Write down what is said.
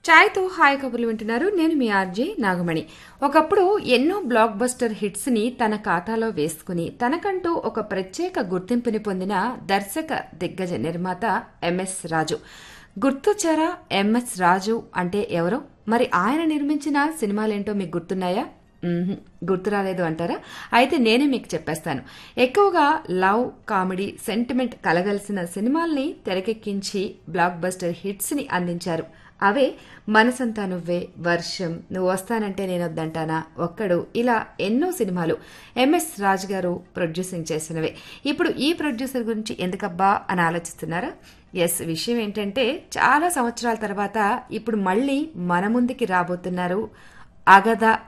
ఛాయ్తో hi కబుర్లు వింటున్నారు నేను మీ ఆర్జే నాగమణి ఒకప్పుడు ఎన్నో బ్లాక్ బస్టర్ హిట్స్ ని తన ఖాతాలో వేసుకుని తనకంటూ ఒక ప్రత్యేక గుర్తింపుని పొందిన దర్శక దిగ్గజ నిర్మాత ఎంఎస్ రాజు గుర్తొచ్చారా ఎంఎస్ రాజు అంటే ఎవరో మరి ఆయన నిర్మించిన సినిమాలేంటో మీకు గుర్తున్నాయా మ్మ్హ్. గుర్తు రాలేదు అంటారా అయితే నేనే మీకు చెప్పేస్తాను ఎక్కువగా లవ్ కామెడీ సెంటిమెంట్ కలగలిసిన సినిమాల్ని తెరకెక్కించి బ్లాక్ బస్టర్ హిట్స్ ని అందించారు అవే మనసంతా నువ్వే వర్షం నువ్వు వస్తానంటే నేను వద్దంటానా ఒక్కడు ఇలా ఎన్నో సినిమాలు ఎంఎస్ రాజు గారు ప్రొడ్యూసింగ్ చేసినవే ఇప్పుడు ఈ ప్రొడ్యూసర్ గురించి ఎందుకబ్బా అని ఆలోచిస్తున్నారా ఎస్ విషయం ఏంటంటే చాలా సంవత్సరాల తర్వాత ఇప్పుడు మళ్ళీ మన ముందుకి రాబోతున్నారు అగద